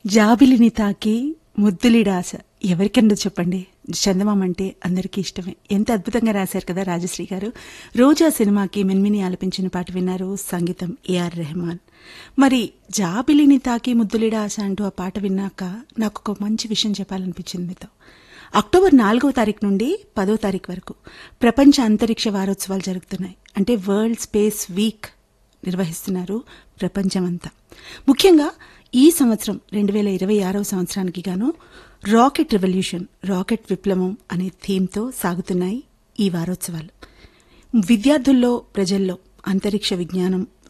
జాబిలిని తాకి ముద్దులిడాస ఎవరికన్నా చెప్పండి చందమామ అంటే అందరికీ ఇష్టమే ఎంత అద్భుతంగా రాశారు కదా రాజశ్రీ గారు రోజా సినిమాకి మిన్మిని ఆలపించిన పాట విన్నారు సంగీతం ఏఆర్ రెహమాన్ మరి జాబిలిని తాకి ముద్దులిడాస అంటూ ఆ పాట విన్నాక నాకు ఒక మంచి విషయం చెప్పాలనిపించింది మీతో అక్టోబర్ నాలుగవ తారీఖు నుండి పదో తారీఖు వరకు ప్రపంచ అంతరిక్ష వారోత్సవాలు జరుగుతున్నాయి అంటే వరల్డ్ స్పేస్ వీక్ నిర్వహిస్తున్నారు ప్రపంచమంతా ముఖ్యంగా ఈ సంవత్సరం రెండు వేల ఇరవై ఆరవ సంవత్సరానికి గాను రాకెట్ రెవల్యూషన్ రాకెట్ విప్లవం అనే థీమ్తో సాగుతున్నాయి ఈ వారోత్సవాలు విద్యార్థుల్లో ప్రజల్లో అంతరిక్ష విజ్ఞానం